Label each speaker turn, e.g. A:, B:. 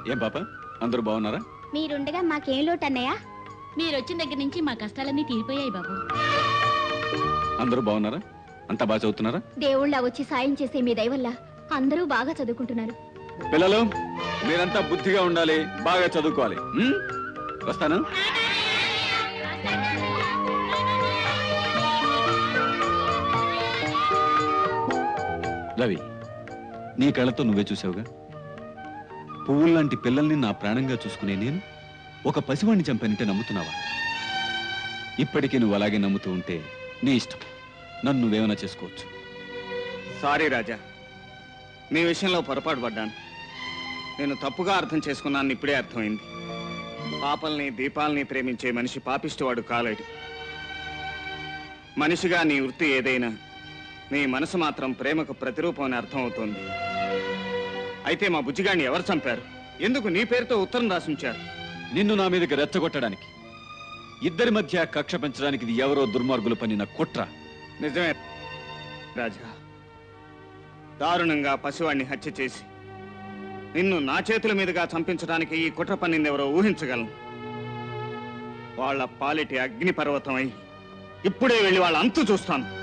A: ఏం పాప అందరూ బాగున్నారా
B: మీరుండగా మాకేం లోటు అన్నయ్య
C: మీరు వచ్చిన దగ్గర నుంచి మా కష్టాలన్నీ తీరిపోయాయి బాబు
A: అందరూ బాగున్నారా అంతా బాగా చదువుతున్నారా
B: దేవుళ్ళ వచ్చి సాయం చేసే మీ దయ వల్ల అందరూ బాగా చదువుకుంటున్నారు
A: పిల్లలు మీరంతా బుద్ధిగా ఉండాలి బాగా చదువుకోవాలి ఉం? వస్తాను రవి నీ కళ్ళతో నువ్వే చూసావుగా పువ్వుల్లాంటి పిల్లల్ని నా ప్రాణంగా చూసుకునే నేను ఒక పసివాణ్ణి చంపానంటే నమ్ముతున్నావా ఇప్పటికీ నువ్వు అలాగే నమ్ముతూ ఉంటే నీ ఇష్టం నన్ను నువ్వేమైనా చేసుకోవచ్చు
D: సారీ రాజా మీ విషయంలో పొరపాటు పడ్డాను నేను తప్పుగా అర్థం చేసుకున్నాను ఇప్పుడే అర్థమైంది పాపల్ని దీపాల్ని ప్రేమించే మనిషి పాపిష్టివాడు కాలేడు మనిషిగా నీ వృత్తి ఏదైనా నీ మనసు మాత్రం ప్రేమకు ప్రతిరూపం అని అర్థమవుతోంది అయితే మా బుజ్జిగాడిని ఎవరు చంపారు ఎందుకు నీ పేరుతో ఉత్తరం రాసుంచారు
A: నిన్ను నా మీదకి రెచ్చగొట్టడానికి ఇద్దరి మధ్య కక్ష పెంచడానికి ఇది ఎవరో దుర్మార్గులు పన్నిన కుట్ర
D: నిజమే రాజా దారుణంగా పసివాణ్ణి హత్య చేసి నిన్ను నా చేతుల మీదుగా చంపించడానికి ఈ కుట్ర పన్నిందెవరో ఊహించగలను వాళ్ళ పాలిటి అగ్ని పర్వతమై ఇప్పుడే వెళ్ళి వాళ్ళ అంతు చూస్తాను